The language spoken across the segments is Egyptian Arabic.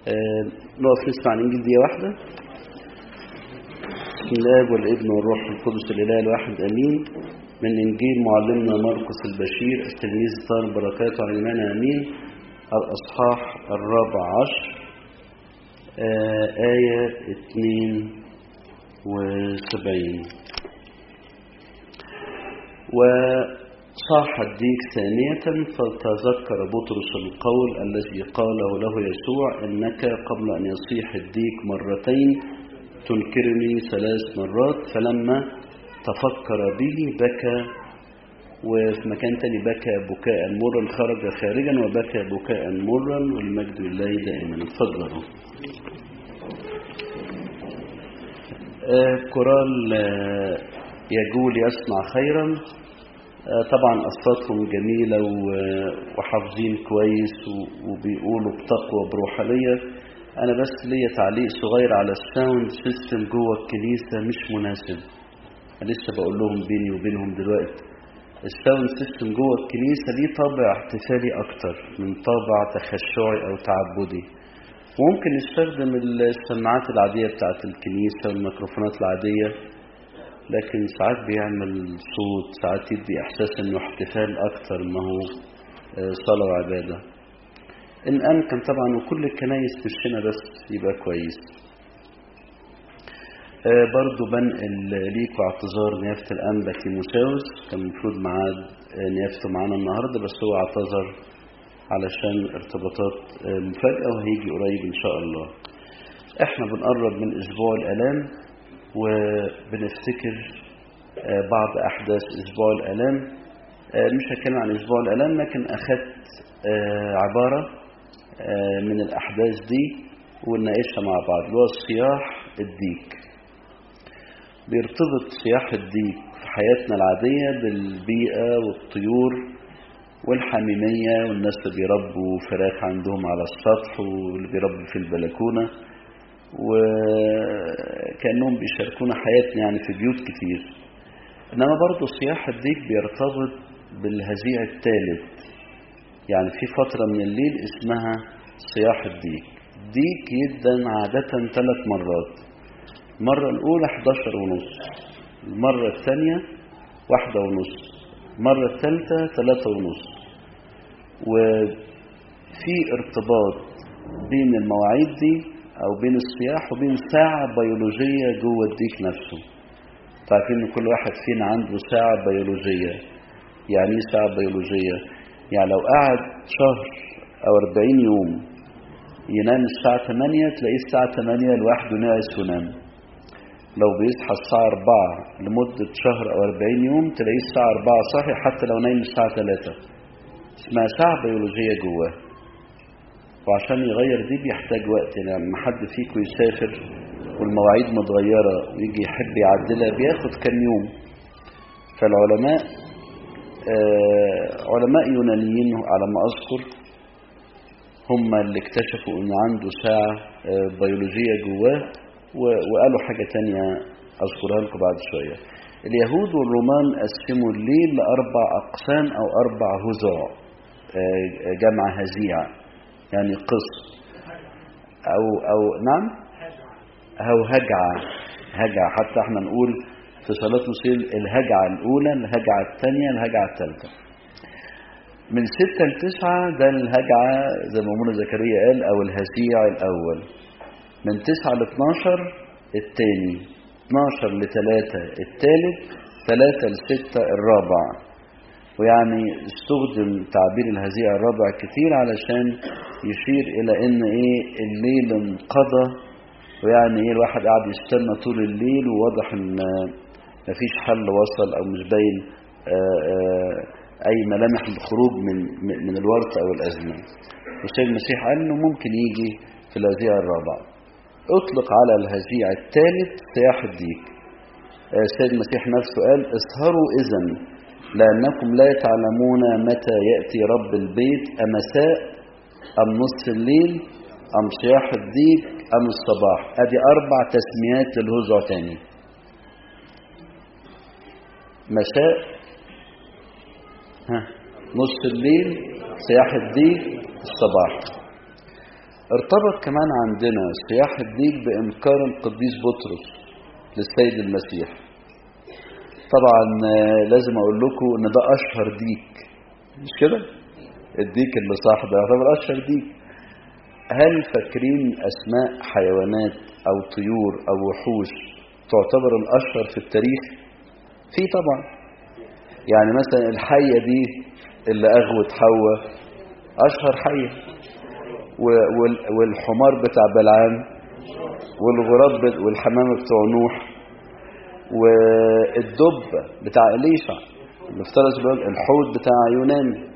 آه، نقف نسمع الإنجيل دقيقة واحدة بسم الله والابن والروح القدس الإله الواحد أمين من إنجيل معلمنا مرقس البشير التلميذ طار بركاته علينا أمين الأصحاح الرابع عشر آه، آية اتنين وسبعين وصاح الديك ثانية فتذكر بطرس القول الذي قاله له يسوع إنك قبل أن يصيح الديك مرتين تنكرني ثلاث مرات فلما تفكر به بكى وفي مكان تاني بكى بكاء مرا خرج خارجا وبكى بكاء مرا والمجد لله دائما اتفضلوا آه، كورال آه، يجول يصنع خيرا آه، طبعا أصواتهم جميلة و- وحافظين كويس و- وبيقولوا بتقوى بروحانية أنا بس ليا تعليق صغير على الساوند سيستم جوه الكنيسة مش مناسب أنا لسه بقول لهم بيني وبينهم دلوقتي الساوند سيستم جوه الكنيسة ليه طابع احتفالي أكتر من طابع تخشعي أو تعبدي وممكن نستخدم السماعات العادية بتاعت الكنيسة والميكروفونات العادية لكن ساعات بيعمل صوت ساعات يدي إحساس إنه احتفال أكتر ما هو آه، صلاة وعبادة إن أمكن طبعا وكل الكنايس مش هنا بس يبقى كويس آه، برضو بنقل ليكوا اعتذار نيافة الأنبا تيموساوس كان المفروض معاد آه، نيافته معانا النهاردة بس هو اعتذر علشان ارتباطات آه، مفاجأة وهيجي قريب إن شاء الله احنا بنقرب من أسبوع الآلام وبنفتكر آه، بعض أحداث أسبوع الآلام آه، مش هتكلم عن أسبوع الآلام لكن أخذت آه، عبارة آه، من الأحداث دي ونناقشها مع بعض اللي هو صياح الديك بيرتبط صياح الديك في حياتنا العادية بالبيئة والطيور والحميمية والناس اللي بيربوا فراخ عندهم على السطح واللي بيربوا في البلكونة وكأنهم بيشاركونا حياتنا يعني في بيوت كتير إنما برضه صياح الديك بيرتبط بالهزيع الثالث يعني في فترة من الليل اسمها صياح الديك ديك يدن عادة ثلاث مرات المرة الأولى 11 ونص المرة الثانية واحدة ونص المرة الثالثة ثلاثة ونص وفي ارتباط بين المواعيد دي أو بين الصياح وبين ساعة بيولوجية جوه الديك نفسه تعرفين إن كل واحد فينا عنده ساعة بيولوجية يعني ايه ساعة بيولوجية يعني لو قعد شهر أو 40 يوم ينام الساعة 8 تلاقيه الساعة 8 لوحده ناعس ونام لو بيصحى الساعة 4 لمدة شهر أو 40 يوم تلاقيه الساعة 4 صاحي حتى لو نايم الساعة 3 اسمها ساعة بيولوجية جواه وعشان يغير دي بيحتاج وقت يعني لما حد فيكم يسافر والمواعيد متغيرة ويجي يحب يعدلها بياخد كام يوم فالعلماء آه علماء يونانيين على ما أذكر هم اللي اكتشفوا ان عنده ساعة آه بيولوجية جواه و- وقالوا حاجة تانية أذكرها لكم بعد شوية اليهود والرومان قسموا الليل لأربع أقسام أو أربع هزع آه، جمع هزيع يعني قسم أو أو نعم أو هجعة هجعة حتى احنا نقول في صلاة نصير الهجعة الأولى الهجعة الثانية الهجعة الثالثة من ستة لتسعة ده الهجعة زي ما منى زكريا قال أو الهزيع الأول من تسعة لاتناشر التاني اتناشر لتلاتة التالت تلاتة لستة الرابع ويعني استخدم تعبير الهزيع الرابع كتير علشان يشير إلى إن إيه الليل انقضى ويعني إيه الواحد قاعد يستنى طول الليل وواضح إن مفيش حل وصل أو مش باين آه، آه، أي ملامح الخروج من من- من الورط أو الأزمة والسيد المسيح قال إنه ممكن يجي في الهزيع الرابع اطلق على الهزيع الثالث سياح الديك آه، السيد المسيح نفسه قال اسهروا إذن لأنكم لا تعلمون متى يأتي رب البيت أمساء أم نصف الليل أم صياح الديك أم الصباح أدي أربع تسميات للهزع تاني مساء ها نصف الليل صياح الديك الصباح ارتبط كمان عندنا صياح الديك بإنكار القديس بطرس للسيد المسيح طبعا لازم أقول لكم إن ده أشهر ديك مش كده؟ الديك اللي صاح ده يعتبر أشهر ديك هل فاكرين أسماء حيوانات أو طيور أو وحوش تعتبر الأشهر في التاريخ؟ في طبعا يعني مثلا الحية دي اللي أغوت حواء أشهر حية والحمار بتاع بلعام والغراب والحمام بتوع نوح والدب بتاع إليشع المفترض الحوت بتاع يونان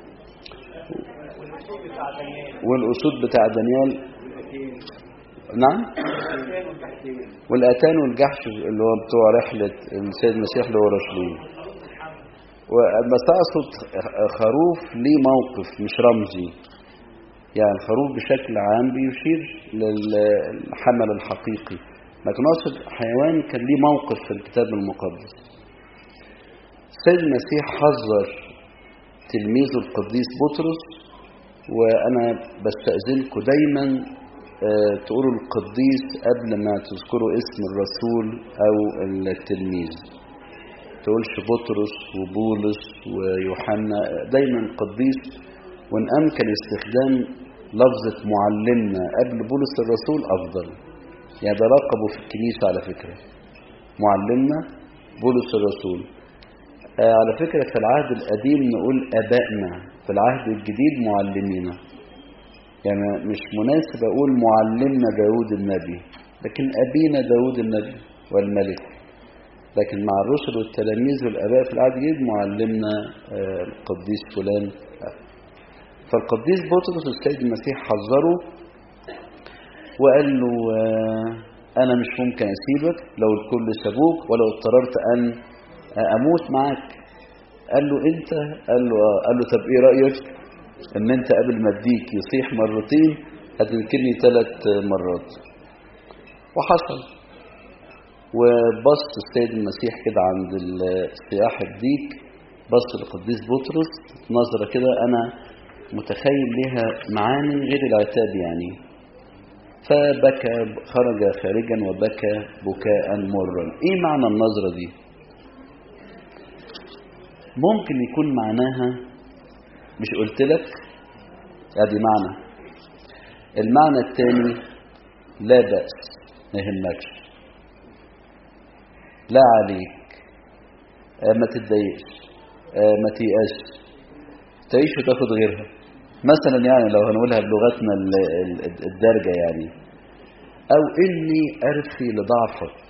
والأسود بتاع دانيال نعم والأتان والجحش اللي هو بتوع رحلة السيد المسيح اللي هو رسولين بس أقصد خروف ليه موقف مش رمزي يعني الخروف بشكل عام بيشير للحمل الحقيقي لكن أقصد حيوان كان ليه موقف في الكتاب المقدس السيد المسيح حذر تلميذه القديس بطرس وأنا بستأذنكم دايما تقولوا القديس قبل ما تذكروا اسم الرسول أو التلميذ تقولش بطرس وبولس ويوحنا دايما قديس وإن أمكن استخدام لفظة معلمنا قبل بولس الرسول أفضل يعني ده لقبه في الكنيسة على فكرة معلمنا بولس الرسول آه على فكرة في العهد القديم نقول أبائنا في العهد الجديد معلمينا يعني مش مناسب أقول معلمنا داود النبي لكن أبينا داود النبي والملك لكن مع الرسل والتلاميذ والآباء في العهد الجديد معلمنا آه القديس فلان فالقديس بطرس السيد المسيح حذره وقال له آه أنا مش ممكن أسيبك لو الكل سابوك ولو اضطررت أن أموت معاك قال له أنت قال له آه قال له طب إيه رأيك إن أنت قبل ما أديك يصيح مرتين هتنكرني ثلاث مرات وحصل وبص السيد المسيح كده عند السياح الديك بص للقديس بطرس نظرة كده أنا متخيل لها معاني غير العتاب يعني فبكى خرج خارجا وبكى بكاء مرا ايه معنى النظرة دي ممكن يكون معناها مش قلت لك ادي معنى المعنى الثاني لا بأس ما يهمكش لا عليك آه ما تتضايقش آه ما تيأس تعيش وتاخد غيرها مثلا يعني لو هنقولها بلغتنا الدارجة يعني أو إني أرثي لضعفك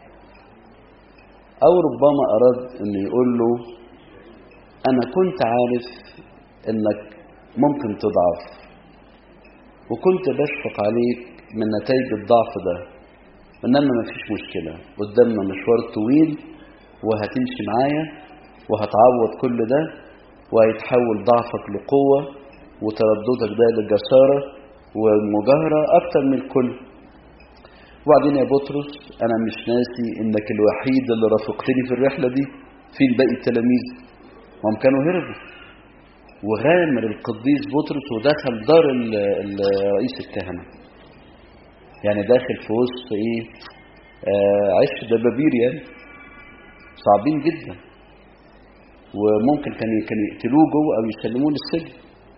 أو ربما أراد أن يقول له أنا كنت عارف أنك ممكن تضعف وكنت بشفق عليك من نتائج الضعف ده إنما ما فيش مشكلة قدامنا مشوار طويل وهتمشي معايا وهتعوض كل ده وهيتحول ضعفك لقوة وترددك ده لجسارة ومجاهرة أكتر من الكل وبعدين يا بطرس أنا مش ناسي إنك الوحيد اللي رافقتني في الرحلة دي في باقي التلاميذ هم كانوا هربوا وغامر القديس بطرس ودخل دار رئيس الكهنة يعني داخل في وسط ايه آه عش دبابير يعني صعبين جدا وممكن كان كان يقتلوه جوه او يسلموه للسجن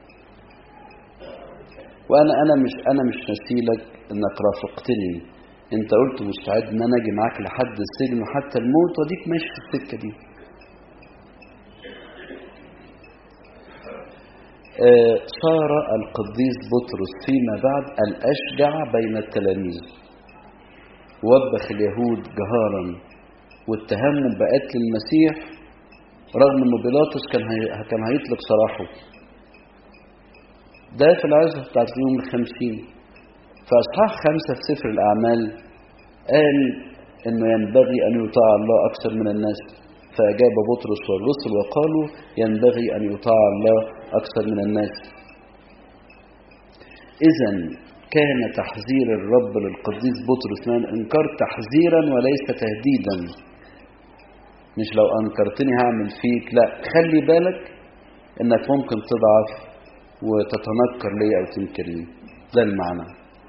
وانا انا مش انا مش نسيلك انك رافقتني انت قلت مستعد ان انا اجي معاك لحد السجن وحتى الموت واديك ماشي في السكه دي آه صار القديس بطرس فيما بعد الاشجع بين التلاميذ وبخ اليهود جهارا واتهمهم بقتل المسيح رغم ان بيلاطس كان هي... كان هيطلق سراحه ده في العزة بتاعت يوم الخمسين في أصحاح خمسة في سفر الأعمال قال إنه ينبغي أن يطاع الله أكثر من الناس فأجاب بطرس والرسل وقالوا ينبغي أن يطاع الله أكثر من الناس إذا كان تحذير الرب للقديس بطرس من الإنكار تحذيرا وليس تهديدا مش لو أنكرتني هعمل فيك لا خلي بالك إنك ممكن تضعف وتتنكر لي أو تنكرني ده المعنى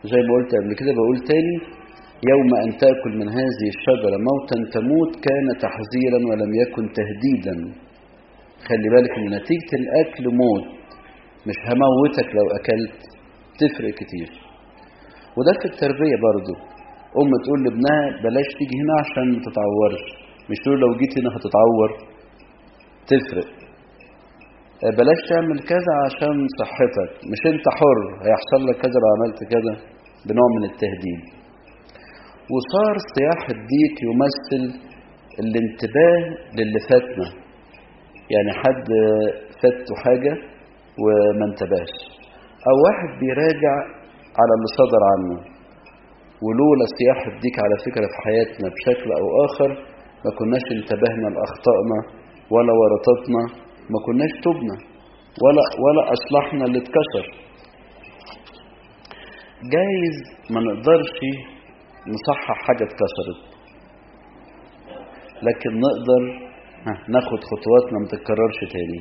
زي ما قلت قبل كده بقول تاني يوم أن تأكل من هذه الشجرة موتا تموت كان تحذيرا ولم يكن تهديدا خلي بالك ان نتيجة الأكل موت مش هموتك لو أكلت تفرق كتير وده في التربية برضو أم تقول لابنها بلاش تيجي هنا عشان ما تتعورش مش تقول لو جيت هنا هتتعور تفرق بلاش تعمل كذا عشان صحتك مش انت حر هيحصل لك كذا لو عملت كذا بنوع من التهديد وصار صياح الديك يمثل الانتباه للي فاتنا يعني حد فاته حاجة وما انتبهش او واحد بيراجع على اللي صدر عنه ولولا صياح الديك على فكرة في حياتنا بشكل او اخر ما كناش انتبهنا لاخطائنا ولا ورطتنا ما كناش تبنا ولا ولا اصلحنا اللي اتكسر جايز ما نقدرش نصحح حاجة اتكسرت لكن نقدر ناخد خطواتنا ما تتكررش تاني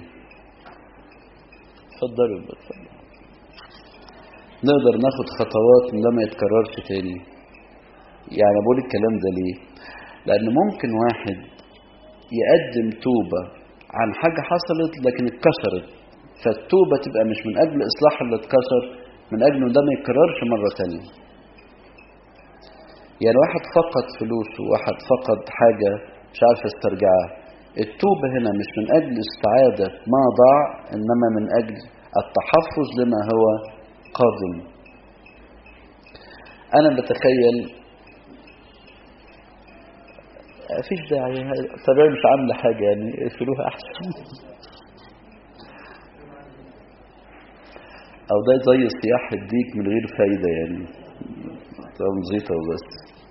اتفضلوا اتفضلوا نقدر ناخد خطوات ان ده ما يتكررش تاني يعني بقول الكلام ده ليه لان ممكن واحد يقدم توبة عن حاجة حصلت لكن اتكسرت فالتوبة تبقى مش من اجل اصلاح اللي اتكسر من اجل ان ده ما يتكررش مرة تانية يعني واحد فقد فلوسه واحد فقد حاجة مش عارف يسترجعها التوبة هنا مش من أجل استعادة ما ضاع إنما من أجل التحفظ لما هو قادم أنا بتخيل مفيش داعي طبيعي مش عاملة حاجة يعني اقفلوها أحسن أو ده زي صياح الديك من غير فايدة يعني تنزيطة وبس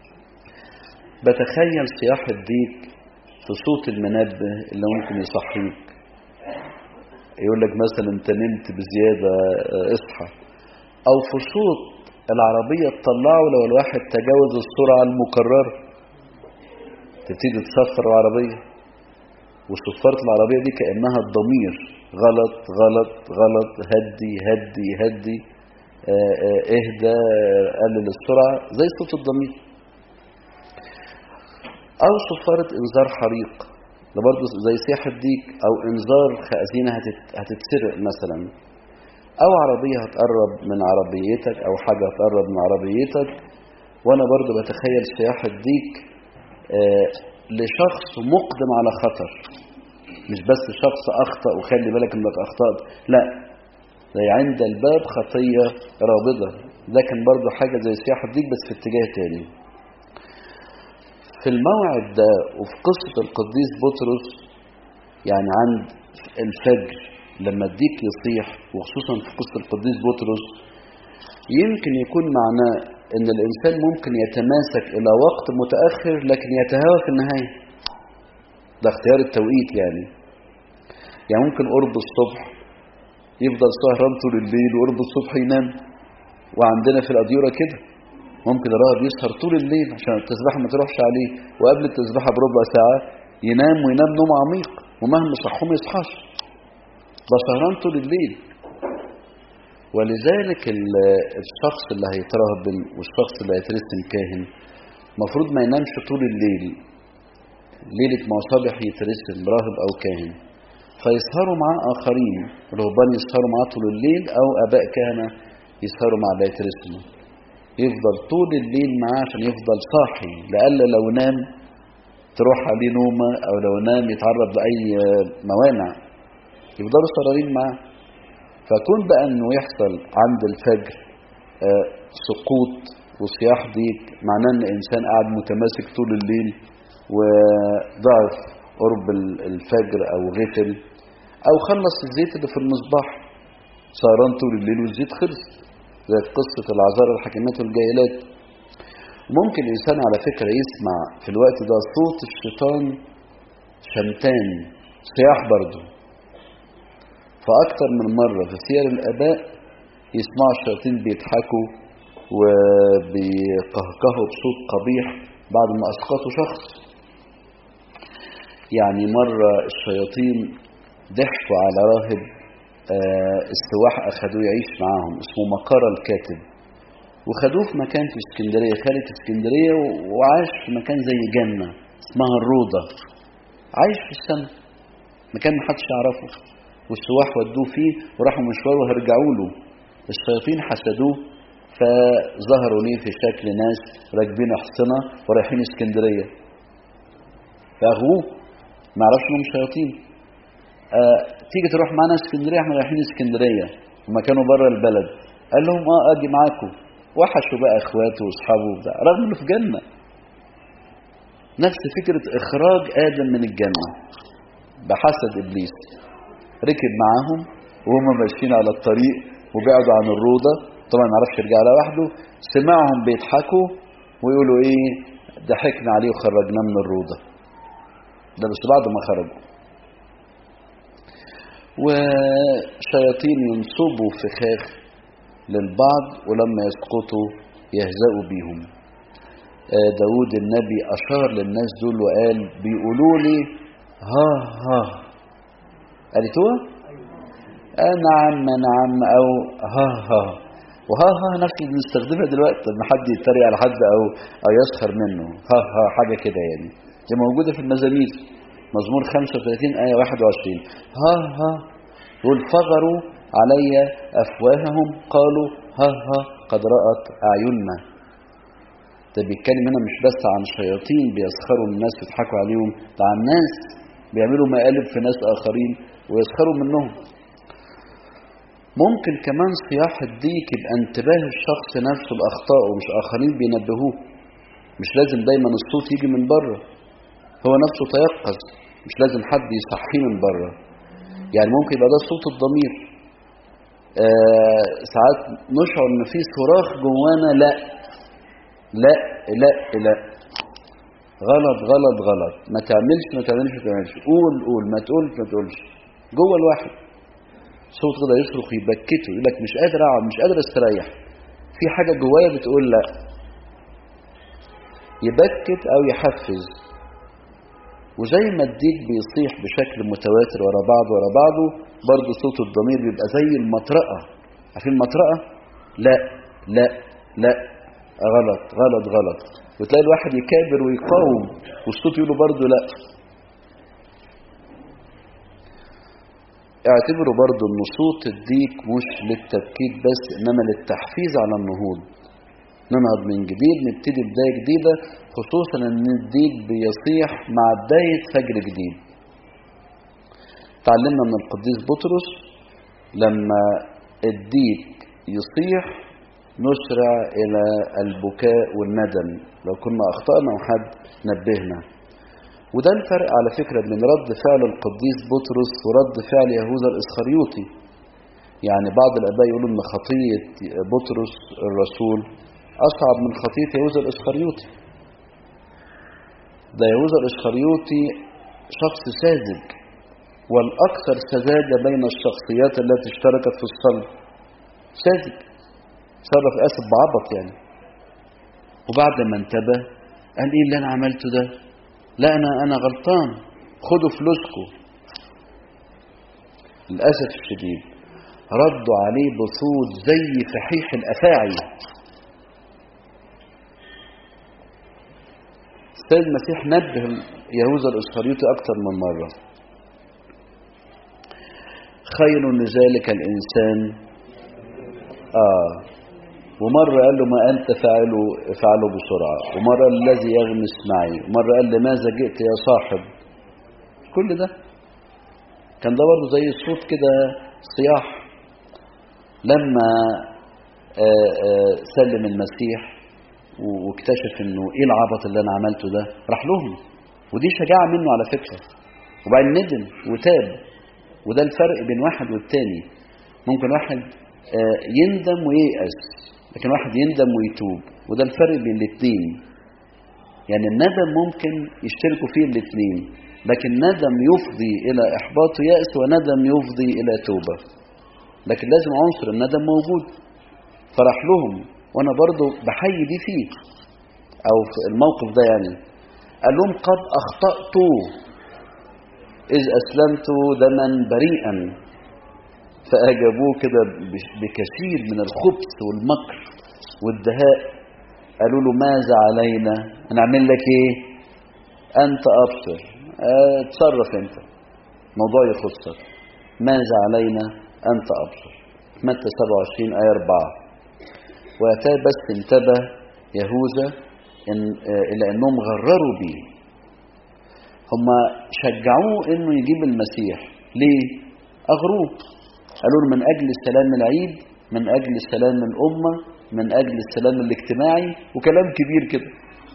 بتخيل صياح الديك في صوت المنبه اللي ممكن يصحيك يقول لك مثلا انت نمت بزيادة اصحى او في صوت العربية تطلعه لو الواحد تجاوز السرعة المكررة تبتدي تصفر العربية وصفارة العربية دي كأنها الضمير غلط غلط غلط هدي هدي هدي اه اه اهدى قلل السرعة زي صوت الضمير او صفارة انذار حريق ده برضه زي سياح الديك او انذار خزينة هتتسرق مثلا او عربية هتقرب من عربيتك او حاجة هتقرب من عربيتك وانا برضه بتخيل سياح الديك آه لشخص مقدم على خطر مش بس شخص اخطأ وخلي بالك انك اخطأت لا زي عند الباب خطية رابضة ده كان برضه حاجة زي سياح الديك بس في اتجاه تاني في الموعد ده وفي قصة القديس بطرس يعني عند الفجر لما الديك يصيح وخصوصا في قصة القديس بطرس يمكن يكون معناه ان الانسان ممكن يتماسك الى وقت متأخر لكن يتهاوى في النهاية ده اختيار التوقيت يعني يعني ممكن قرب الصبح يفضل سهران طول الليل وقرب الصبح ينام وعندنا في الأديرة كده ممكن الراهب يسهر طول الليل عشان التسبيحة ما تروحش عليه وقبل التسبيحة بربع ساعة ينام وينام نوم عميق ومهما صحوه ما يصحاش ده سهران طول الليل ولذلك الشخص اللي هيترهبن والشخص اللي هيترسم كاهن المفروض ما ينامش طول الليل ليلة ما صبح يترسم راهب أو كاهن فيسهروا معاه آخرين رهبان يسهروا معاه طول الليل أو آباء كهنة يسهروا مع اللي يترسموا يفضل طول الليل معاه عشان يفضل صاحي لألا لو نام تروح عليه نومة أو لو نام يتعرض لأي موانع يفضلوا سهرانين معاه فكون بقى انه يحصل عند الفجر آه سقوط وصياح ديك معناه ان انسان قاعد متماسك طول الليل وضعف قرب الفجر او غفل او خلص الزيت اللي في المصباح سهران طول الليل والزيت خلص زي قصة العذارى الحكيمات والجاهلات ممكن الإنسان على فكرة يسمع في الوقت ده صوت الشيطان شمتان صياح برضه فأكتر من مرة في سير الآباء يسمعوا الشياطين بيضحكوا وبيقهقهوا بصوت قبيح بعد ما أسقطوا شخص يعني مرة الشياطين ضحكوا على راهب استواح أخدوه يعيش معاهم اسمه مقارة الكاتب وخدوه في مكان في اسكندرية خالد في اسكندرية وعاش في مكان زي جنة اسمها الروضة عايش في السماء مكان محدش يعرفه والسواح ودوه فيه وراحوا مشوار وهرجعوا له الشياطين حسدوه فظهروا ليه في شكل ناس راكبين احصنة ورايحين اسكندرية فاخوه ما عرفش انهم شياطين آه تيجي تروح معانا اسكندرية احنا رايحين اسكندرية هما كانوا بره البلد قال لهم اه اجي معاكم وحشوا بقى اخواته واصحابه وبتاع رغم انه في جنة نفس فكرة اخراج ادم من الجنة بحسد ابليس ركب معاهم وهم ماشيين على الطريق وبعدوا عن الروضة طبعا ما عرفش يرجع لوحده سمعهم بيضحكوا ويقولوا ايه ضحكنا عليه وخرجناه من الروضة ده بس بعد ما خرجوا وشياطين ينصبوا فخاخ للبعض ولما يسقطوا يهزأوا بيهم داود النبي أشار للناس دول وقال بيقولوا لي ها ها قالتوها آه نعم نعم أو ها ها وها ها نفس اللي بنستخدمها دلوقتي لما حد يتريق على حد أو أو يسخر منه ها ها حاجة كده يعني دي موجودة في المزامير مزمور 35 آية 21 ها ها والفغروا علي أفواههم قالوا ها ها قد رأت أعيننا ده بيتكلم هنا مش بس عن شياطين بيسخروا من الناس ويضحكوا عليهم ده عن ناس بيعملوا مقالب في ناس آخرين ويسخروا منهم ممكن كمان صياح الديك يبقى انتباه الشخص نفسه لأخطائه مش آخرين بينبهوه مش لازم دايما الصوت يجي من بره هو نفسه تيقظ مش لازم حد يصحيه من بره يعني ممكن يبقى ده صوت الضمير آه ساعات نشعر ان في صراخ جوانا لا لا لا لا غلط غلط غلط ما تعملش ما تعملش ما تعملش قول قول ما تقولش ما تقولش جوه الواحد صوت كده يصرخ يبكته يقول لك مش قادر اقعد مش قادر استريح في حاجه جوايا بتقول لا يبكت او يحفز وزي ما الديك بيصيح بشكل متواتر ورا بعض ورا بعضه برضه صوت الضمير بيبقى زي المطرقة عارفين المطرقة؟ لا لا لا غلط غلط غلط وتلاقي الواحد يكابر ويقاوم والصوت يقوله برضه لا اعتبروا برضه ان صوت الديك مش للتبكيت بس انما للتحفيز على النهوض ننهض من جديد نبتدي بداية جديدة خصوصا ان الديك بيصيح مع بداية فجر جديد تعلمنا من القديس بطرس لما الديك يصيح نسرع الى البكاء والندم لو كنا اخطأنا وحد نبهنا وده الفرق على فكرة بين رد فعل القديس بطرس ورد فعل يهوذا الاسخريوطي يعني بعض الاباء يقولوا ان خطية بطرس الرسول اصعب من خطية يهوذا الاسخريوطي ده يهوذا الاسخريوطي شخص ساذج والاكثر سذاجة بين الشخصيات التي اشتركت في الصلب ساذج تصرف اسف بعبط يعني وبعد ما انتبه قال ايه اللي انا عملته ده لا انا انا غلطان خدوا فلوسكم للاسف الشديد ردوا عليه بصوت زي فحيح الافاعي السيد المسيح نبه يهوذا الاسخريوطي اكتر من مره خير لذلك الانسان اه ومرة قال له ما أنت فعله افعله بسرعة ومرة الذي يغمس معي ومرة قال لماذا جئت يا صاحب كل ده كان ده برضه زي الصوت كده صياح لما آآ آآ سلم المسيح واكتشف انه ايه العبط اللي انا عملته ده راح لهم ودي شجاعة منه على فكرة وبعدين ندم وتاب وده الفرق بين واحد والتاني ممكن واحد يندم وييأس لكن واحد يندم ويتوب وده الفرق بين الاثنين يعني الندم ممكن يشتركوا فيه الاثنين لكن ندم يفضي الى احباط ويأس وندم يفضي الى توبة لكن لازم عنصر الندم موجود فرح لهم وانا برضو بحيي دي فيه او في الموقف ده يعني قال لهم قد اخطأت اذ اسلمت دما بريئا فاجابوه كده بكثير من الخبث والمكر والدهاء قالوا له ماذا علينا هنعمل لك ايه انت ابصر اه تصرف انت موضوع يخصك ماذا علينا انت ابصر متى 27 آية 4 وأتاه بس انتبه يهوذا إن آه إلى أنهم غرروا بيه هم شجعوه أنه يجيب المسيح ليه؟ أغروه قالوا له من أجل السلام العيد من أجل سلام الأمة من أجل السلام الاجتماعي وكلام كبير كده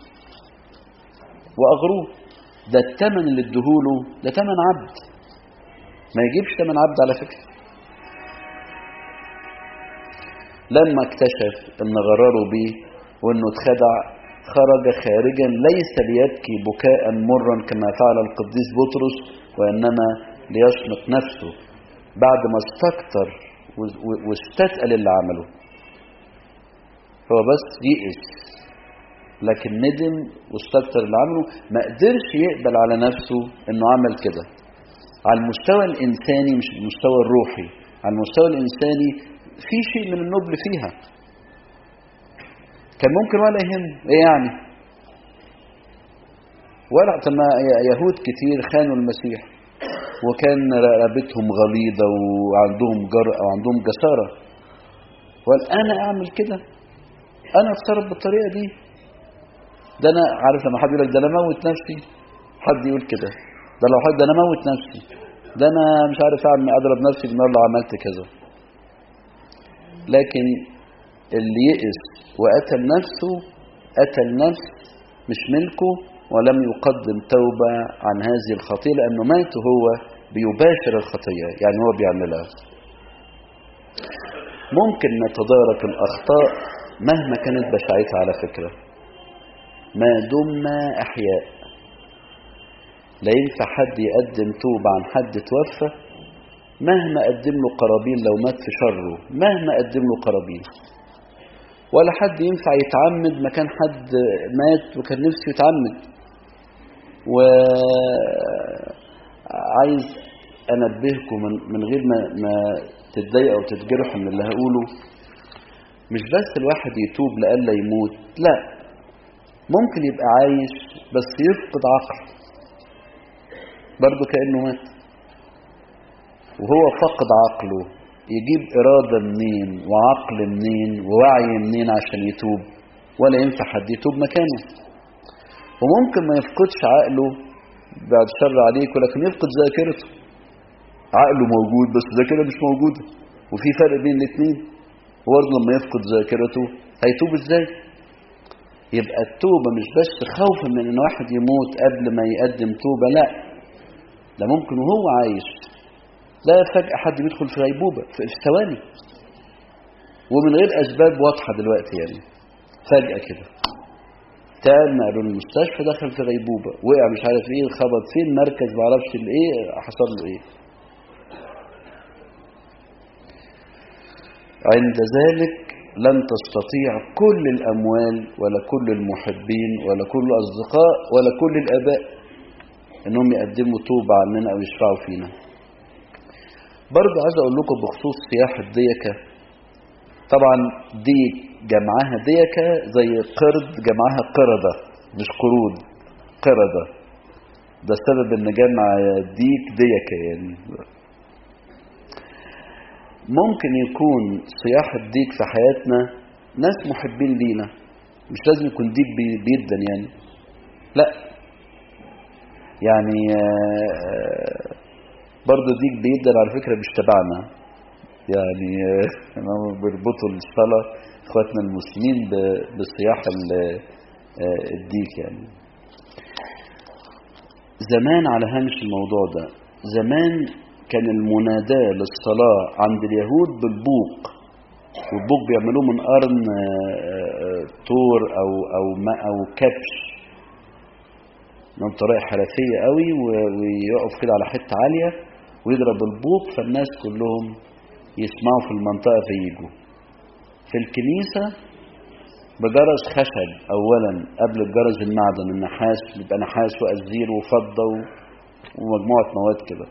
وأغروه ده الثمن اللي ادهوله ده ثمن عبد ما يجيبش ثمن عبد على فكرة لما اكتشف ان غرروا بيه وانه اتخدع خرج خارجا ليس ليبكي بكاء مرا كما فعل القديس بطرس وانما ليشنق نفسه بعد ما استكتر واستثقل اللي عمله هو بس يئس لكن ندم واستكتر اللي عمله ما قدرش يقبل على نفسه انه عمل كده على المستوى الانساني مش المستوى الروحي على المستوى الانساني في شيء من النبل فيها كان ممكن ولا يهم ايه يعني ولا ما يهود كتير خانوا المسيح وكان رقبتهم غليظه وعندهم جرأة وعندهم جسارة وقال انا اعمل كده انا اتصرف بالطريقه دي ده انا عارف لما حد يقول لك ده انا موت نفسي حد يقول كده ده لو حد ده انا موت نفسي ده انا مش عارف اعمل اضرب نفسي بالنار لو عملت كذا لكن اللي يئس وقتل نفسه قتل نفس مش ملكه ولم يقدم توبة عن هذه الخطية لأنه مات هو بيباشر الخطية يعني هو بيعملها ممكن نتدارك الأخطاء مهما كانت بشاعتها على فكرة ما دمنا أحياء لا ينفع حد يقدم توبة عن حد توفى مهما قدم له قرابين لو مات في شره مهما قدم له قرابين ولا حد ينفع يتعمد مكان حد مات وكان نفسه يتعمد وعايز انبهكم من, من غير ما, ما تتضايقوا او تتجرحوا من اللي هقوله مش بس الواحد يتوب لألا يموت لا ممكن يبقى عايش بس يفقد عقل برضه كأنه مات وهو فقد عقله يجيب إرادة منين وعقل منين ووعي منين عشان يتوب ولا ينفع حد يتوب مكانه وممكن ما يفقدش عقله بعد شر عليك ولكن يفقد ذاكرته عقله موجود بس ذاكرة مش موجودة وفي فرق بين الاثنين وبرضه لما يفقد ذاكرته هيتوب ازاي يبقى التوبة مش بس خوفا من ان واحد يموت قبل ما يقدم توبة لا ده ممكن وهو عايش لا فجأة حد بيدخل في غيبوبة في ثواني ومن غير أسباب واضحة دلوقتي يعني فجأة كده تعال نقلوا المستشفى دخل في غيبوبة وقع مش عارف ايه خبط فين مركز معرفش الايه حصل له ايه عند ذلك لن تستطيع كل الأموال ولا كل المحبين ولا كل الأصدقاء ولا كل الآباء انهم يقدموا توبة عننا او يشفعوا فينا برضه عايز اقول لكم بخصوص سياح الديكة طبعا دي جمعها ديكة زي قرد جمعها قردة مش قرود قردة ده السبب ان جمع ديك ديكة يعني ممكن يكون صياح الديك في حياتنا ناس محبين لينا مش لازم يكون ديك بيدا يعني لا يعني برضه ديك بيدا على فكرة مش تبعنا يعني بيربطوا الصلاة اخواتنا المسلمين بصياح الديك يعني زمان على هامش الموضوع ده زمان كان المناداة للصلاة عند اليهود بالبوق والبوق بيعملوه من قرن طور أو أو ماء أو كبش من طريقة حرفية قوي ويقف كده على حتة عالية ويضرب البوق فالناس كلهم يسمعوا في المنطقة فييجوا في الكنيسة بجرس خشب أولا قبل الجرس المعدن النحاس بيبقى نحاس وأزير وفضة ومجموعة مواد كده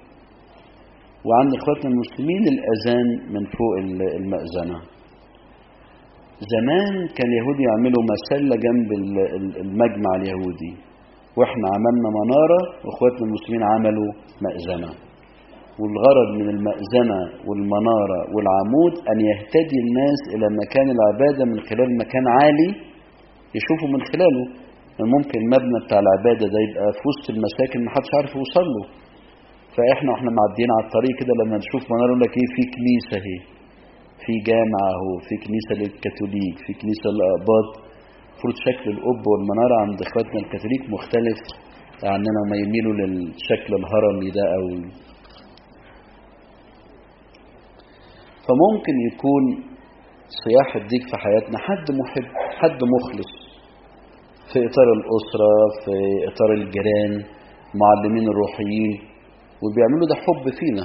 وعند اخواتنا المسلمين الاذان من فوق المأذنة زمان كان اليهود يعملوا مسلة جنب ال- ال- المجمع اليهودي واحنا عملنا منارة واخواتنا المسلمين عملوا مأذنة والغرض من المأذنة والمنارة والعمود أن يهتدي الناس إلى مكان العبادة من خلال مكان عالي يشوفوا من خلاله ممكن المبنى بتاع العبادة ده يبقى في وسط المساكن محدش عارف يوصل له فاحنا واحنا معديين على الطريق كده لما نشوف مناره يقول لك ايه في كنيسه اهي في جامع اهو في كنيسه للكاثوليك في كنيسه للأقباط المفروض شكل القبه والمناره عند اخواتنا الكاثوليك مختلف عننا ما يميلوا للشكل الهرمي ده او فممكن يكون صياح الديك في حياتنا حد محب حد مخلص في اطار الاسره في اطار الجيران معلمين الروحيين وبيعملوا ده حب فينا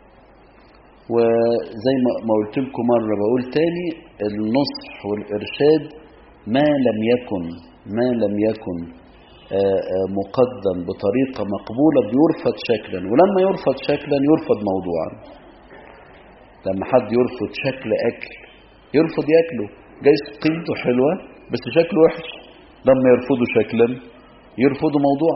وزي ما ما قلت لكم مره بقول تاني النصح والارشاد ما لم يكن ما لم يكن آه، آه، مقدم بطريقه مقبوله بيرفض شكلا ولما يرفض شكلا يرفض موضوعا لما حد يرفض شكل اكل يرفض ياكله جايز قيمته حلوه بس شكله وحش لما يرفضوا شكلا يرفضوا موضوعا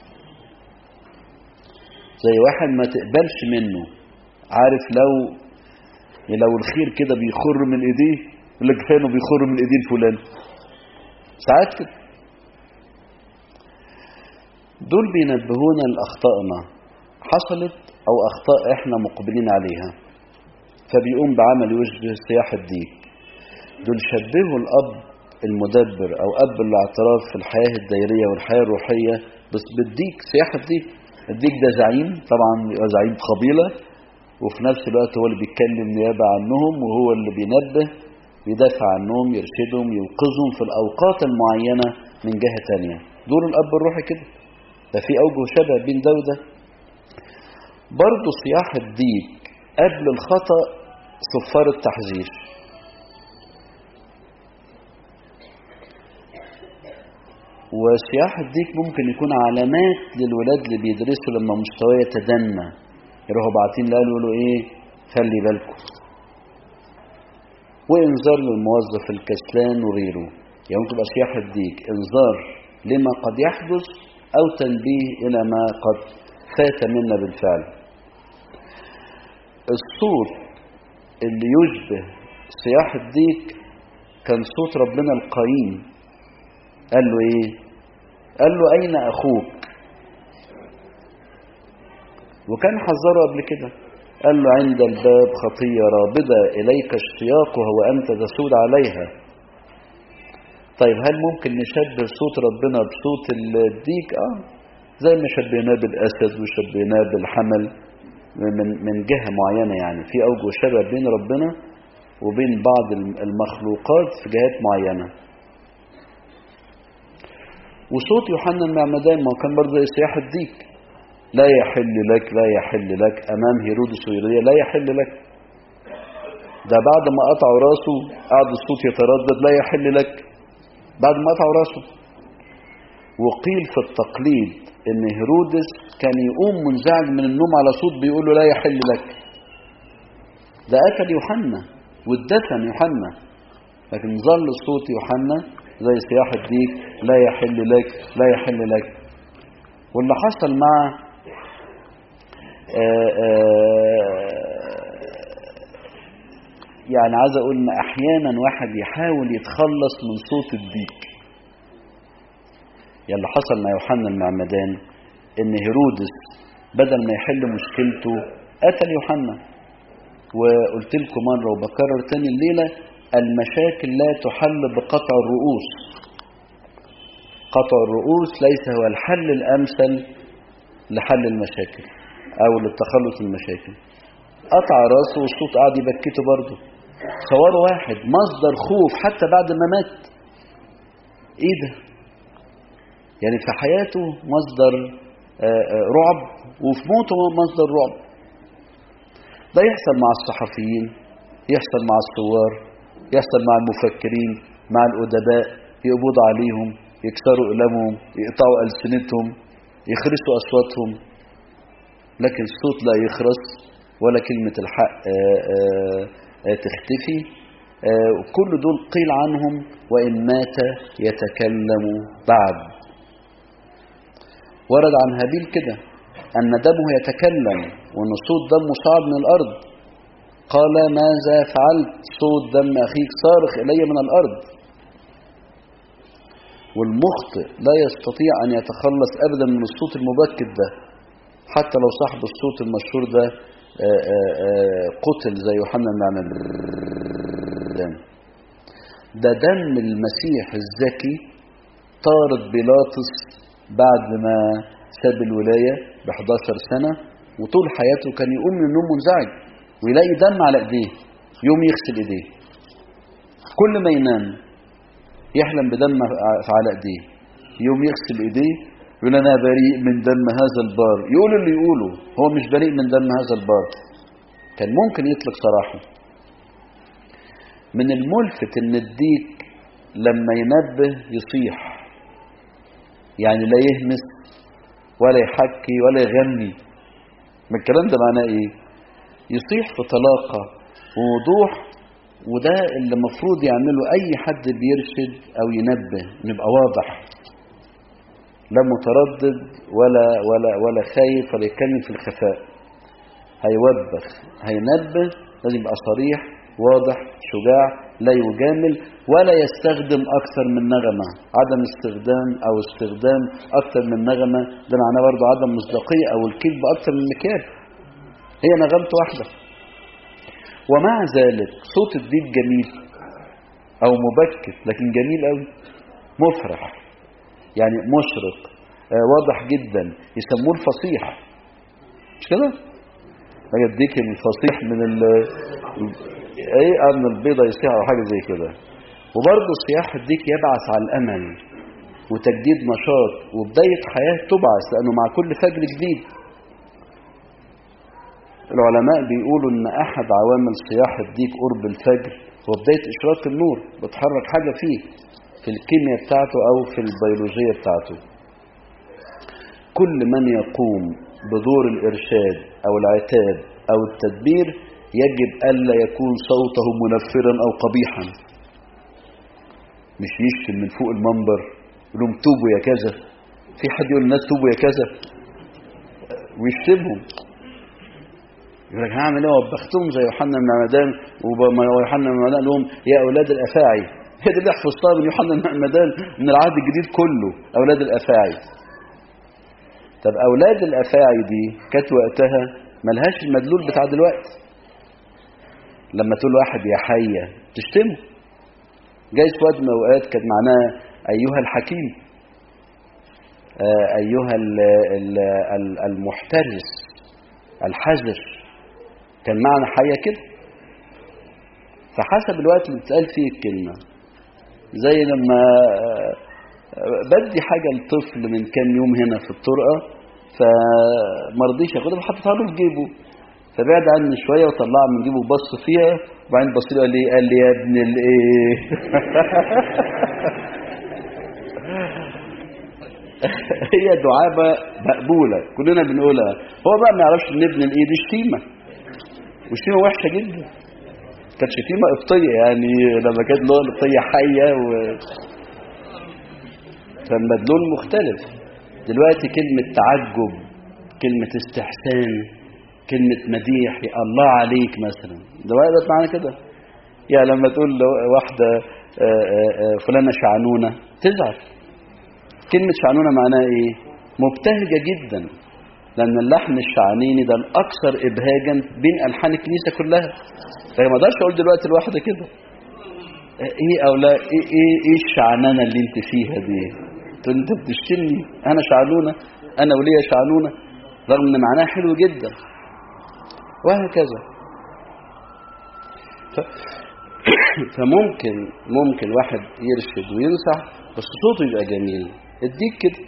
زي واحد ما تقبلش منه عارف لو لو الخير كده بيخر من ايديه يقول لك كفايه انه بيخر من ايدين فلان ساعات كده دول بينبهونا لاخطائنا حصلت او اخطاء احنا مقبلين عليها فبيقوم بعمل يشبه صياح الديك دول شبهوا الاب المدبر او اب الاعتراف في الحياه الدائريه والحياه الروحيه بس بالديك صياح الديك الديك ده زعيم طبعا يبقى زعيم قبيله وفي نفس الوقت هو اللي بيتكلم نيابه عنهم وهو اللي بينبه بيدافع عنهم يرشدهم ينقذهم في الاوقات المعينه من جهه تانية دور الاب الروحي كده ده في اوجه شبه بين ده وده برضه صياح الديك قبل الخطأ صفار التحذير وصياح الديك ممكن يكون علامات للولاد اللي بيدرسوا لما مستواه يتدنى يروحوا باعتين لا يقولوا ايه خلي بالكم وانذار للموظف الكسلان وغيره يعني ممكن تبقى صياح الديك انذار لما قد يحدث او تنبيه الى ما قد فات منا بالفعل الصوت اللي يشبه صياح الديك كان صوت ربنا القيم قال له ايه قال له اين اخوك وكان حذره قبل كده قال له عند الباب خطية رابضة إليك اشتياقها وأنت تسود عليها طيب هل ممكن نشبه صوت ربنا بصوت الديك اه زي ما شبهناه بالأسد وشبهناه بالحمل من من جهة معينة يعني في أوجه شبه بين ربنا وبين بعض المخلوقات في جهات معينة وصوت يوحنا المعمدان ما هو كان برضه زي سياح الديك لا يحل لك لا يحل لك أمام هيرودس ويريا لا يحل لك ده بعد ما قطعوا راسه قعد الصوت يتردد لا يحل لك بعد ما قطعوا راسه وقيل في التقليد ان هيرودس كان يقوم منزعج من النوم على صوت بيقول له لا يحل لك ده قتل يوحنا واتدفن يوحنا لكن ظل صوت يوحنا زي صياح الديك لا يحل لك لا يحل لك واللي حصل مع آآ آآ يعني عايز اقول ان احيانا واحد يحاول يتخلص من صوت الديك يعني اللي حصل مع يوحنا المعمدان ان هيرودس بدل ما يحل مشكلته قتل يوحنا وقلت لكم مره وبكرر تاني الليله المشاكل لا تحل بقطع الرؤوس قطع الرؤوس ليس هو الحل الامثل لحل المشاكل او للتخلص من المشاكل قطع راسه والصوت قاعد يبكته برضه صوروا واحد مصدر خوف حتى بعد ما مات ايه ده يعني في حياته مصدر رعب وفي موته مصدر رعب ده يحصل مع الصحفيين يحصل مع الثوار يحصل مع المفكرين مع الأدباء يقبض عليهم يكسروا قلمهم يقطعوا ألسنتهم يخرسوا أصواتهم لكن الصوت لا يخرس ولا كلمة الحق آآ آآ تختفي آه، كل دول قيل عنهم وإن مات يتكلم بعد ورد عن هابيل كده أن دمه يتكلم وأن صوت دمه صعد من الأرض قال ماذا فعلت صوت دم أخيك صارخ إلي من الأرض والمخطئ لا يستطيع أن يتخلص أبدا من الصوت المبكت ده حتى لو صاحب الصوت المشهور ده آه، آه، آه، قتل زي يوحنا المعمدان ده دم المسيح الزكي طارد بيلاطس بعد ما ساب الولاية ب 11 سنة وطول حياته كان يقوم من النوم منزعج ويلاقي دم على ايديه يوم يغسل ايديه كل ما ينام يحلم بدم على ايديه يوم يغسل ايديه يقول انا بريء من دم هذا البار يقول اللي يقوله هو مش بريء من دم هذا البار كان ممكن يطلق سراحه من الملفت ان الديك لما ينبه يصيح يعني لا يهمس ولا يحكي ولا يغني من الكلام ده معناه ايه يصيح في طلاقة ووضوح وده اللي المفروض يعمله اي حد بيرشد او ينبه نبقى واضح لا متردد ولا ولا ولا خايف ولا يتكلم في الخفاء هيوبخ هينبه لازم يبقى صريح واضح شجاع لا يجامل ولا يستخدم أكثر من نغمة عدم استخدام أو استخدام أكثر من نغمة ده معناه برضه عدم مصداقية أو الكذب أكثر من مكيال هي نغمته واحدة ومع ذلك صوت الديب جميل أو مبكت لكن جميل أوي مفرح يعني مشرق آه واضح جدا يسموه الفصيح مش كده؟ اجي اديك الفصيح من ال ايه من البيضه يصيح او حاجه زي كده وبرضه صياح الديك يبعث على الامل وتجديد نشاط وبدايه حياه تبعث لانه مع كل فجر جديد العلماء بيقولوا ان احد عوامل صياح الديك قرب الفجر هو بدايه اشراق النور بتحرك حاجه فيه في الكيمياء بتاعته او في البيولوجيه بتاعته كل من يقوم بدور الارشاد او العتاب او التدبير يجب الا يكون صوته منفرا او قبيحا مش يشتم من فوق المنبر يقول لهم توبوا يا كذا في حد يقول للناس توبوا يا كذا ويشتمهم يقول لك هعمل ايه وبختهم زي يوحنا بن عمدان ويوحنا بن عمدان لهم يا اولاد الافاعي هي دي اللي حفظتها من يوحنا بن عمدان من العهد الجديد كله اولاد الافاعي طب اولاد الافاعي دي كانت وقتها ملهاش المدلول بتاع دلوقتي لما تقول واحد يا حيه تشتمه جايز في وقت من الاوقات كانت معناها ايها الحكيم آه ايها ال ال ال المحترس الحذر كان معنى حيه كده فحسب الوقت اللي بتقال فيه الكلمه زي لما بدي حاجة لطفل من كام يوم هنا في الطرقة فمرضيش ياخدها فحطيتها له في جيبه فبعد عني شوية وطلعها من جيبه وبص فيها وبعدين بص لي قال لي قال لي يا ابن الايه هي دعابة مقبولة كلنا بنقولها هو بقى ما يعرفش ان ابن الايه دي شتيمة وشتيمة وحشة جدا كانت شتيمة قبطية يعني لما كانت اللي هو القبطية حية و... فالمدلول مختلف دلوقتي كلمة تعجب كلمة استحسان كلمة مديح يا الله عليك مثلا دلوقتي بقت معنى كده يعني لما تقول واحدة فلانة شعنونة تزعل كلمة شعنونة معناها ايه مبتهجة جدا لأن اللحن الشعنيني ده الأكثر إبهاجا بين ألحان الكنيسة كلها فما اقدرش أقول دلوقتي الواحدة كده ايه او لا ايه ايه, إيه الشعنانة اللي انت فيها دي انت بتشتمني انا شعنونة انا وليا شعنونة رغم ان معناها حلو جدا وهكذا ف... فممكن ممكن واحد يرشد وينصح بس صوته يبقى جميل اديك كده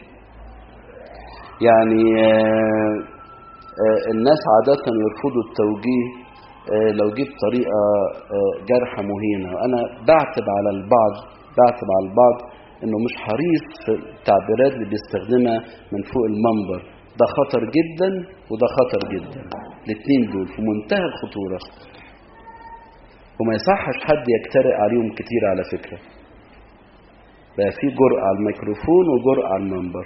يعني آآ آآ الناس عادة يرفضوا التوجيه لو جيت طريقة جرح مهينة وأنا بعتب على البعض بعتب على البعض إنه مش حريص في التعبيرات اللي بيستخدمها من فوق المنبر ده خطر جدا وده خطر جدا الاثنين دول في منتهى الخطورة وما يصحش حد يجترئ عليهم كتير على فكرة بقى في جرأة على الميكروفون وجرأة على المنبر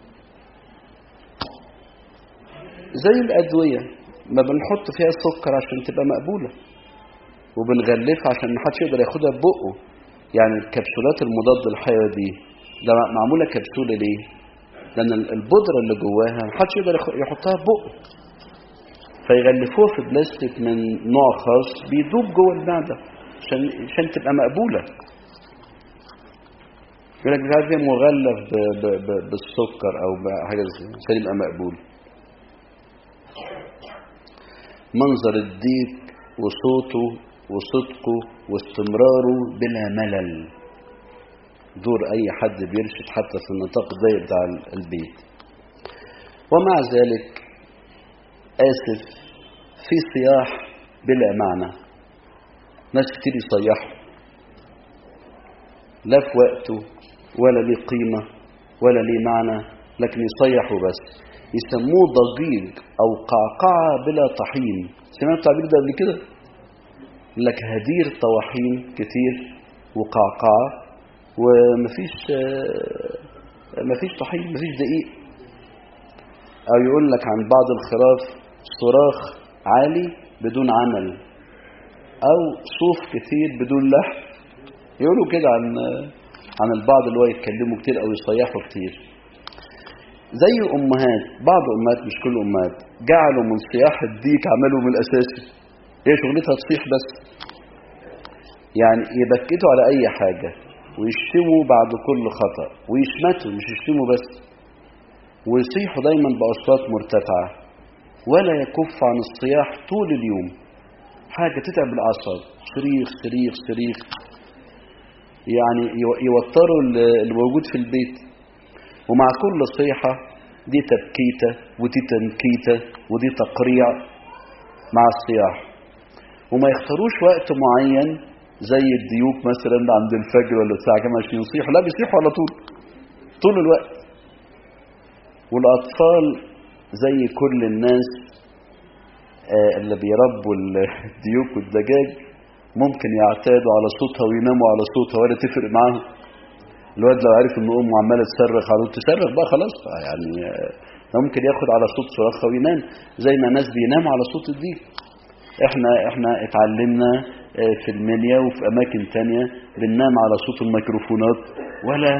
زي الأدوية ما بنحط فيها السكر عشان تبقى مقبولة وبنغلفها عشان ما حدش يقدر ياخدها ببقه يعني الكبسولات المضاد الحيوي دي ده معمولة كبسولة ليه؟ لأن البودرة اللي جواها ما حدش يقدر يحطها ببقه فيغلفوها في بلاستيك من نوع خاص بيدوب جوه المعدة عشان عشان تبقى مقبولة يقول لك مش عارف ايه مغلف ب... ب... ب... بالسكر او بحاجه زي عشان يبقى مقبول منظر الديك وصوته وصدقه واستمراره بلا ملل دور اي حد بيرشد حتى في النطاق الضيق بتاع البيت ومع ذلك اسف في صياح بلا معنى ناس كتير يصيحوا لا في وقته ولا ليه قيمة ولا ليه معنى لكن يصيحوا بس يسموه ضجيج أو قعقعة بلا طحين سمعت التعبير ده قبل كده لك هدير طواحين كتير وقعقعة ومفيش مفيش طحين مفيش دقيق أو يقول لك عن بعض الخراف صراخ عالي بدون عمل أو صوف كتير بدون لحم يقولوا كده عن عن البعض اللي هو يتكلموا كتير او يصيحوا كتير زي امهات بعض امهات مش كل امهات جعلوا من صياح الديك عملوا من الاساسي هي شغلتها تصيح بس يعني يبكتوا على اي حاجه ويشتموا بعد كل خطا ويشمتوا مش يشتموا بس ويصيحوا دايما باصوات مرتفعه ولا يكف عن الصياح طول اليوم حاجه تتعب الاعصاب صريخ صريخ صريخ يعني يوتروا اللي موجود في البيت ومع كل صيحة دي تبكيتة ودي تنكيتة ودي تقريع مع الصياح وما يختاروش وقت معين زي الديوك مثلا عند الفجر ولا الساعة كام عشان يصيحوا لا بيصيحوا على طول طول الوقت والأطفال زي كل الناس اللي بيربوا الديوك والدجاج ممكن يعتادوا على صوتها ويناموا على صوتها ولا تفرق معاهم الواد لو عارف ان امه عماله تصرخ على تصرخ بقى خلاص بقى يعني ممكن ياخد على صوت صراخها وينام زي ما ناس بيناموا على صوت الديك احنا احنا اتعلمنا في المنيا وفي اماكن تانية بننام على صوت الميكروفونات ولا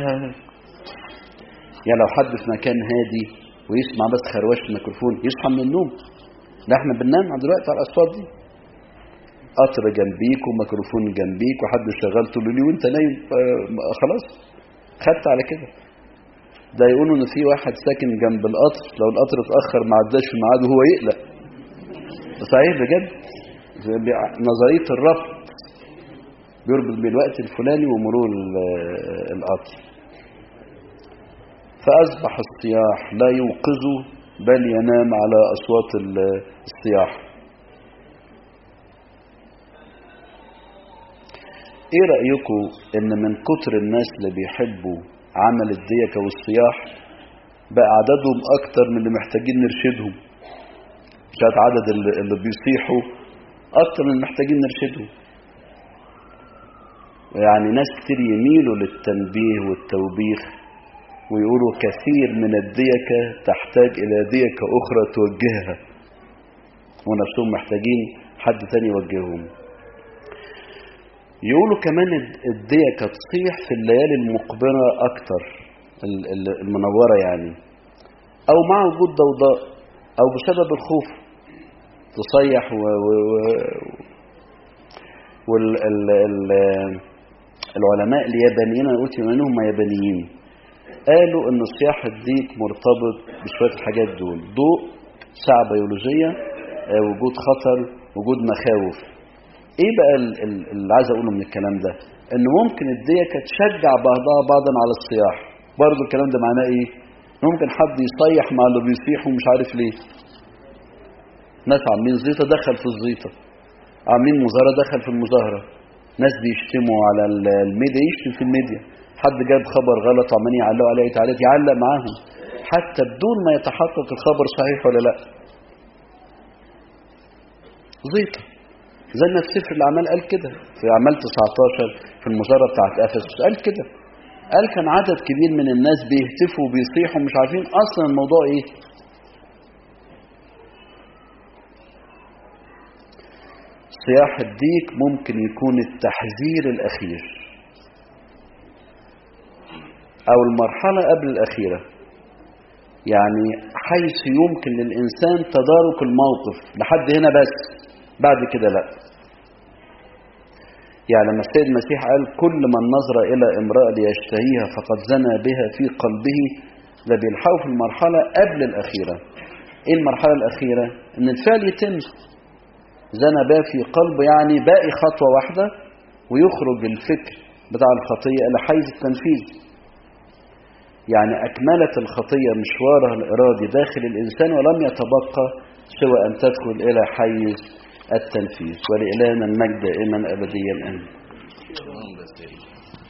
يعني لو حد في مكان هادي ويسمع بس خرواش الميكروفون يصحى من النوم ده احنا بننام دلوقتي على الاصوات دي قطر جنبيك وميكروفون جنبيك وحد شغال طول اليوم وانت نايم خلاص خدت على كده ده يقولوا ان في واحد ساكن جنب القطر لو القطر اتاخر ما عداش في ميعاده هو يقلق صحيح بجد نظريه الربط بيربط بين الوقت الفلاني ومرور القطر فاصبح الصياح لا يوقظه بل ينام على اصوات الصياح ايه رأيكم ان من كتر الناس اللي بيحبوا عمل الديكة والصياح بقى عددهم اكتر من اللي محتاجين نرشدهم مشات عدد اللي, اللي بيصيحوا اكتر من اللي محتاجين نرشدهم يعني ناس كتير يميلوا للتنبيه والتوبيخ ويقولوا كثير من الديكة تحتاج الى ديكة اخرى توجهها ونفسهم محتاجين حد تاني يوجههم يقولوا كمان الديكة تصيح في الليالي المقبرة أكتر المنورة يعني أو مع وجود ضوضاء أو بسبب الخوف تصيح و, و, و وال ال ال العلماء اليابانيين أنا قلت بما إنهم يابانيين قالوا إن صياح الديك مرتبط بشوية الحاجات دول ضوء ساعة بيولوجية وجود خطر وجود مخاوف ايه بقى اللي عايز اقوله من الكلام ده ان ممكن الديكه تشجع بعضها بعضا على الصياح برضه الكلام ده معناه ايه ممكن حد يصيح مع اللي بيصيح ومش عارف ليه ناس عاملين زيطه دخل في الزيطه عاملين مظاهره دخل في المظاهره ناس بيشتموا على الميديا يشتم في الميديا حد جاب خبر غلط وعمالين يعلقوا عليه تعالى يعلق معاهم حتى بدون ما يتحقق الخبر صحيح ولا لا زيطه زي ما في سفر الأعمال قال كده في أعمال 19 في المزارة بتاعت أفسس قال كده قال كان عدد كبير من الناس بيهتفوا وبيصيحوا مش عارفين أصلا الموضوع إيه صياح الديك ممكن يكون التحذير الأخير أو المرحلة قبل الأخيرة يعني حيث يمكن للإنسان تدارك الموقف لحد هنا بس بعد كده لا يعني لما السيد المسيح قال كل من نظر إلى امرأة ليشتهيها فقد زنى بها في قلبه ده بيلحقوا في المرحلة قبل الأخيرة إيه المرحلة الأخيرة؟ إن الفعل يتم زنى بها في قلبه يعني باقي خطوة واحدة ويخرج الفكر بتاع الخطية إلى حيز التنفيذ يعني أكملت الخطية مشوارها الإرادي داخل الإنسان ولم يتبقى سوى أن تدخل إلى حيز التنفيذ ولإلهنا المجد دائما أبديا آمين